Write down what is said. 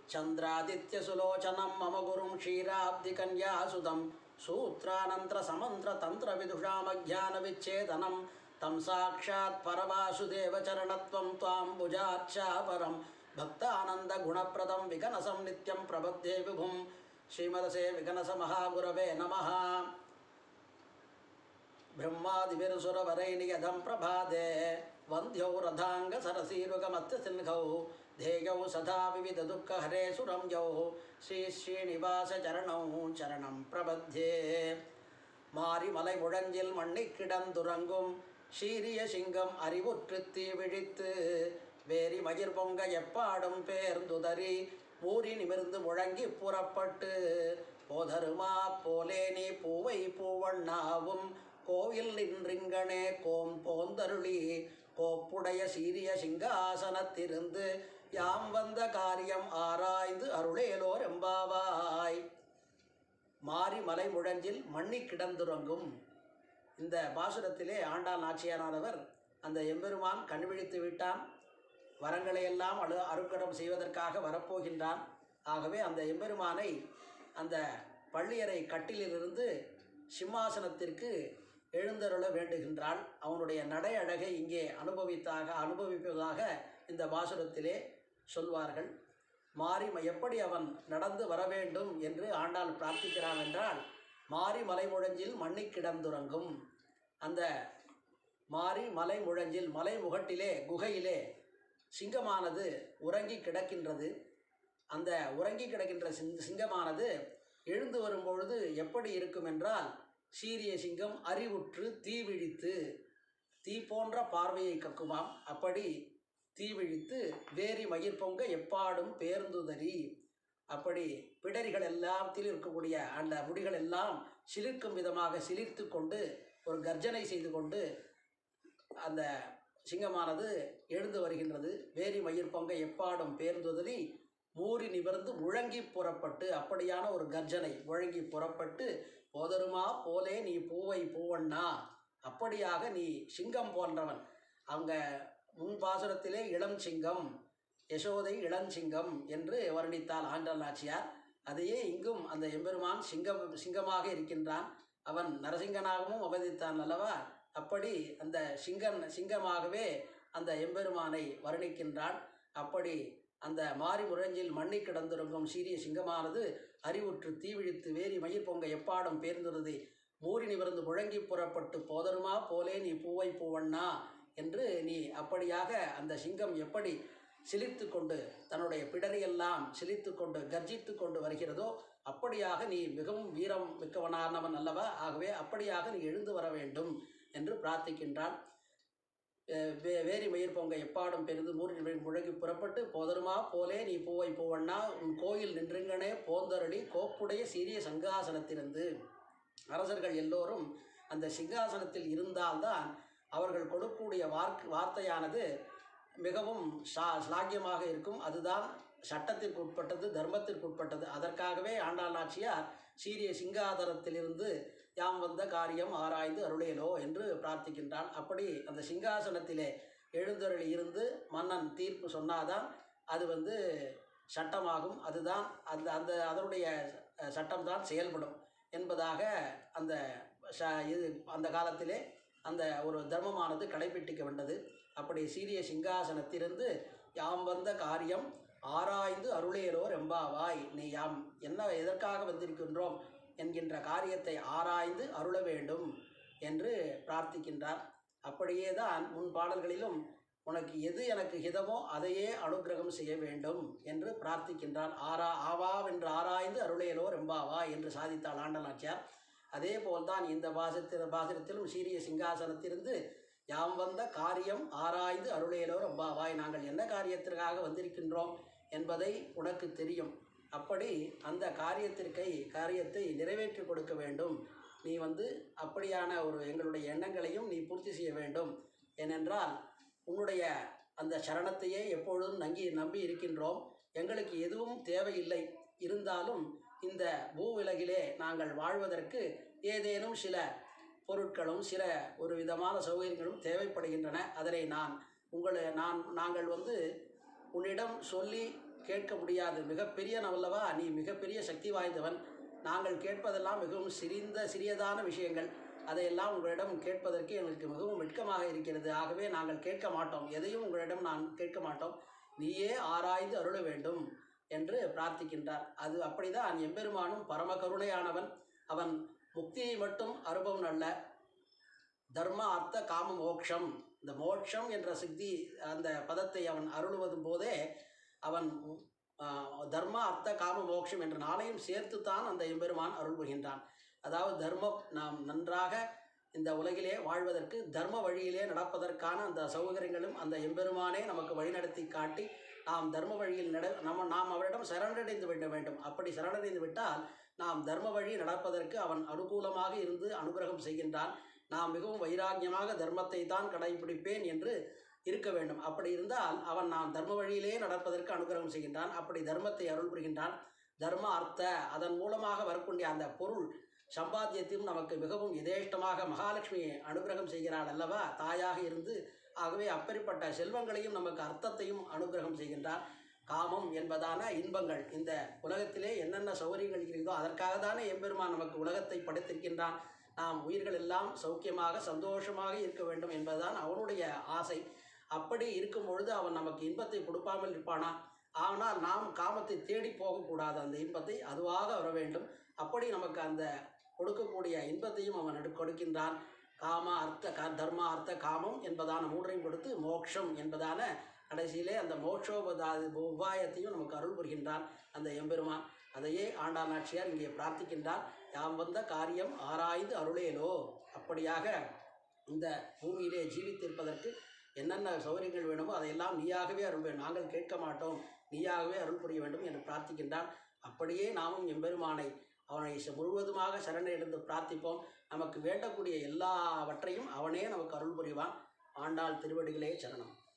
चन्द्रादित्यसुलोचनं मम गुरुं क्षीराब्धिकन्यासुतं सूत्रानन्तरसमन्त्रतन्त्रविदुषामज्ञानविच्छेदनं तं साक्षात् परवासुदेवचरणत्वं त्वाम्बुजाच्छापरं भक्तानन्दगुणप्रदं विकनसं नित्यं प्रबद्धे विभुं श्रीमदसे विकनसमहागुरवे नमः ब्रह्मादिभिर्सुरवरैर्नियतं प्रभाते वन्ध्यो रथाङ्गसरसीरुगमत्यसिंहौ ध्येयौ सदा विविधदुःखहरे सुरंयौ श्रीश्रीनिवासचरणौ चरणं प्रबध्ये மாரிமலை முழஞ்சில் மண்ணி கிடந்துறங்கும் சீரிய சிங்கம் அறிவுற்று தீ விழித்து வேரி மயிர் பொங்க எப்பாடும் பேர்ந்துதறி ஊறி நிமிர்ந்து முழங்கி புறப்பட்டு போதருமா போலே நீ பூவை பூவண்ணாவும் கோயில் நின்றிங்கனே கோம் போந்தருளி கோப்புடைய சீரிய சிங்காசனத்திருந்து யாம் வந்த காரியம் ஆராய்ந்து அருளேலோர் எம்பாவாய் மாரி மலை முழஞ்சில் மண்ணி கிடந்துறங்கும் இந்த பாசுரத்திலே ஆண்டாள் நாச்சியாரானவர் அந்த எம்பெருமான் கண்விழித்து விட்டான் வரங்களையெல்லாம் அழு அருக்கடம் செய்வதற்காக வரப்போகின்றான் ஆகவே அந்த எம்பெருமானை அந்த பள்ளியறை கட்டிலிலிருந்து சிம்மாசனத்திற்கு எழுந்தருள வேண்டுகின்றாள் அவனுடைய நடை அழகை இங்கே அனுபவித்தாக அனுபவிப்பதாக இந்த பாசுரத்திலே சொல்வார்கள் மாறி ம- எப்படி அவன் நடந்து வர வேண்டும் என்று ஆண்டாள் பிரார்த்திக்கிறான் என்றால் மாறி மலை முழஞ்சில் மண்ணி கிடந்துறங்கும் அந்த மாறி மலை முழஞ்சில் மலை முகட்டிலே குகையிலே சிங்கமானது உறங்கி கிடக்கின்றது அந்த உறங்கி கிடக்கின்ற சிங் சிங்கமானது எழுந்து வரும்பொழுது எப்படி இருக்கும் என்றால் சீரிய சிங்கம் அறிவுற்று தீவிழித்து தீ போன்ற பார்வையை கக்குமாம் அப்படி தீவிழித்து வேரி மயிர் பொங்க எப்பாடும் பேர்ந்துதறி அப்படி பிடரிகள் எல்லாத்தில் இருக்கக்கூடிய அந்த முடிகள் எல்லாம் சிலிர்க்கும் விதமாக சிலிர்த்து கொண்டு ஒரு கர்ஜனை செய்து கொண்டு அந்த சிங்கமானது எழுந்து வருகின்றது வேரி மயிர் பொங்க எப்பாடும் பேர்ந்துதறி மூறி நிமிர்ந்து முழங்கி புறப்பட்டு அப்படியான ஒரு கர்ஜனை முழங்கி புறப்பட்டு போதருமா போலே நீ பூவை பூவண்ணா அப்படியாக நீ சிங்கம் போன்றவன் அவங்க முன் பாசுரத்திலே இளம் சிங்கம் யசோதை இளஞ்சிங்கம் என்று வர்ணித்தாள் ஆண்டாள் நாச்சியார் அதையே இங்கும் அந்த எம்பெருமான் சிங்கம் சிங்கமாக இருக்கின்றான் அவன் நரசிங்கனாகவும் அவதரித்தான் அல்லவா அப்படி அந்த சிங்கன் சிங்கமாகவே அந்த எம்பெருமானை வர்ணிக்கின்றான் அப்படி அந்த மாரி முரஞ்சில் மண்ணி கிடந்திருக்கும் சீரிய சிங்கமானது அறிவுற்று தீவிழித்து வேரி மயிர் பொங்க எப்பாடும் பேர்ந்துருது மூறி நிமிர்ந்து முழங்கி புறப்பட்டு போதருமா போலே நீ பூவை பூவண்ணா என்று நீ அப்படியாக அந்த சிங்கம் எப்படி சிலிர்த்து கொண்டு தன்னுடைய பிடரியெல்லாம் சிலிர்த்து கொண்டு கர்ஜித்து கொண்டு வருகிறதோ அப்படியாக நீ மிகவும் வீரம் மிக்கவனானவன் அல்லவா ஆகவே அப்படியாக நீ எழுந்து வர வேண்டும் என்று பிரார்த்திக்கின்றான் அஹ் வே- வேரி மயிர் பொங்க எப்பாடும் பெரிது மூறி நிமிடம் முழங்கி புறப்பட்டு போதருமா போலே நீ பூவை பூவண்ணா உன் கோயில் நின்றுங்கனே போந்தருளி கோப்புடைய சீரிய சங்காசனத்திலிருந்து அரசர்கள் எல்லோரும் அந்த சிங்காசனத்தில் இருந்தால்தான் அவர்கள் கொடுக்கக்கூடிய வார்க் வார்த்தையானது மிகவும் சா ஸ்லாக்கியமாக இருக்கும் அதுதான் சட்டத்திற்கு உட்பட்டது தர்மத்திற்கு உட்பட்டது அதற்காகவே ஆண்டாள் நாச்சியார் சீரிய சிங்காதரத்திலிருந்து யாம் வந்த காரியம் ஆராய்ந்து அருளேலோ என்று பிரார்த்திக்கின்றாள் அப்படி அந்த சிங்காசனத்திலே எழுந்தருளி இருந்து மன்னன் தீர்ப்பு சொன்னாதான் அது வந்து சட்டமாகும் அதுதான் அந்த அந்த அதனுடைய அஹ், சட்டம்தான் செயல்படும் என்பதாக அந்த ச இது அந்த காலத்திலே அந்த ஒரு தர்மமானது கடைபிடிக்க வேண்டது அப்படி சீரிய சிங்காசனத்திலிருந்து யாம் வந்த காரியம் ஆராய்ந்து அருளேலோ ரெம்பாவாய் நீ யாம் என்ன எதற்காக வந்திருக்கின்றோம் என்கின்ற காரியத்தை ஆராய்ந்து அருள வேண்டும் என்று பிரார்த்திக்கின்றார் அப்படியே தான் முன் பாடல்களிலும் உனக்கு எது எனக்கு ஹிதமோ அதையே அனுக்கிரகம் செய்ய வேண்டும் என்று பிரார்த்திக்கின்றார் ஆரா ஆவாவென்று ஆராய்ந்து அருளேலோ ரெம்பாவா என்று சாதித்தாள் ஆண்டநாச்சியார் அதே போல்தான் இந்த பாசத்தில் பாசனத்திலும் சீரிய சிங்காசனத்திலிருந்து யாம் வந்த காரியம் ஆராய்ந்து அருளேலோ ரப்பாவாய் நாங்கள் என்ன காரியத்திற்காக வந்திருக்கின்றோம் என்பதை உனக்கு தெரியும் அப்படி அந்த காரியத்திற்கை காரியத்தை நிறைவேற்றி கொடுக்க வேண்டும் நீ வந்து அப்படியான ஒரு எங்களுடைய எண்ணங்களையும் நீ பூர்த்தி செய்ய வேண்டும் ஏனென்றால் உன்னுடைய அந்த சரணத்தையே எப்பொழுதும் நங்கி நம்பி இருக்கின்றோம் எங்களுக்கு எதுவும் தேவையில்லை இருந்தாலும் இந்த பூவுலகிலே நாங்கள் வாழ்வதற்கு ஏதேனும் சில பொருட்களும் சில ஒரு விதமான சௌகரியங்களும் தேவைப்படுகின்றன அதனை நான் உங்களை நான் நாங்கள் வந்து உன்னிடம் சொல்லி கேட்க முடியாது மிகப்பெரிய நவல்லவா நீ மிகப்பெரிய சக்தி வாய்ந்தவன் நாங்கள் கேட்பதெல்லாம் மிகவும் சிறிந்த சிறியதான விஷயங்கள் அதையெல்லாம் உங்களிடம் கேட்பதற்கு எங்களுக்கு மிகவும் வெட்கமாக இருக்கிறது ஆகவே நாங்கள் கேட்க மாட்டோம் எதையும் உங்களிடம் நான் கேட்க மாட்டோம் நீயே ஆராய்ந்து அருள வேண்டும் என்று பிரார்த்திக்கின்றார் அது அப்படிதான் எம்பெருமானும் பரம கருணையானவன் அவன் முக்தியை மட்டும் அருபவன் அல்ல தர்ம அர்த்த காம மோக்ஷம் இந்த மோட்சம் என்ற சித்தி அந்த பதத்தை அவன் அருளுவதும் போதே அவன் ஆ, தர்ம அர்த்த காம மோட்சம் என்ற நாளையும் சேர்த்துத்தான் அந்த எம்பெருமான் அருள் புரிகின்றான் அதாவது தர்மம் நாம் நன்றாக இந்த உலகிலே வாழ்வதற்கு தர்ம வழியிலே நடப்பதற்கான அந்த சௌகரியங்களும் அந்த எம்பெருமானே நமக்கு வழிநடத்தி காட்டி நாம் தர்ம வழியில் நட நம்ம நாம் அவரிடம் சரணடைந்து விட வேண்டும் அப்படி சரணடைந்து விட்டால் நாம் தர்ம வழி நடப்பதற்கு அவன் அனுகூலமாக இருந்து அனுகிரகம் செய்கின்றான் நாம் மிகவும் வைராக்கியமாக தர்மத்தை தான் கடைபிடிப்பேன் என்று இருக்க வேண்டும் அப்படி இருந்தால் அவன் நாம் தர்ம வழியிலே நடப்பதற்கு அனுகிரகம் செய்கின்றான் அப்படி தர்மத்தை அருள் புரிகின்றான் தர்ம அர்த்த அதன் மூலமாக வரக்கூடிய அந்த பொருள் சம்பாத்தியத்தையும் நமக்கு மிகவும் இதேஷ்டமாக மகாலட்சுமி அனுகிரகம் செய்கிறாள் அல்லவா தாயாக இருந்து ஆகவே அப்படிப்பட்ட செல்வங்களையும் நமக்கு அர்த்தத்தையும் அனுகிரகம் செய்கின்றார் காமம் என்பதான இன்பங்கள் இந்த உலகத்திலே என்னென்ன சௌகரியங்கள் இருக்கிறதோ அதற்காக தானே எம்பெருமான் நமக்கு உலகத்தை படைத்திருக்கின்றான் நாம் உயிர்கள் எல்லாம் சௌக்கியமாக சந்தோஷமாக இருக்க வேண்டும் என்பதுதான் அவனுடைய ஆசை அப்படி இருக்கும் பொழுது அவன் நமக்கு இன்பத்தை கொடுப்பாமல் இருப்பானா ஆனால் நாம் காமத்தை தேடி போகக்கூடாது அந்த இன்பத்தை அதுவாக வர வேண்டும் அப்படி நமக்கு அந்த கொடுக்கக்கூடிய இன்பத்தையும் அவன் எடு- கொடுக்கின்றான் காம அர்த்த க தர்ம அர்த்த காமம் என்பதான மூன்றையும் கொடுத்து மோக்ஷம் என்பதான கடைசியிலே அந்த மோட்சோபதா உபாயத்தையும் நமக்கு அருள் புரிகின்றான் அந்த எம்பெருமான் அதையே ஆண்டாள் நாச்சியார் இங்கே பிரார்த்திக்கின்றார் யாம் வந்த காரியம் ஆராய்ந்து அருளேலோ அப்படியாக இந்த பூமியிலே ஜீவித்திருப்பதற்கு என்னென்ன சௌகரியங்கள் வேணுமோ அதையெல்லாம் நீயாகவே அருள் வேண்டும் நாங்கள் கேட்க மாட்டோம் நீயாகவே அருள் புரிய வேண்டும் என்று பிரார்த்திக்கின்றான் அப்படியே நாமும் எம்பெருமானை அவனை ச- முழுவதுமாக சரணடைந்து பிரார்த்திப்போம் நமக்கு வேண்டக்கூடிய எல்லாவற்றையும் அவனே நமக்கு அருள் புரிவான் ஆண்டாள் திருவடிகளே சரணம்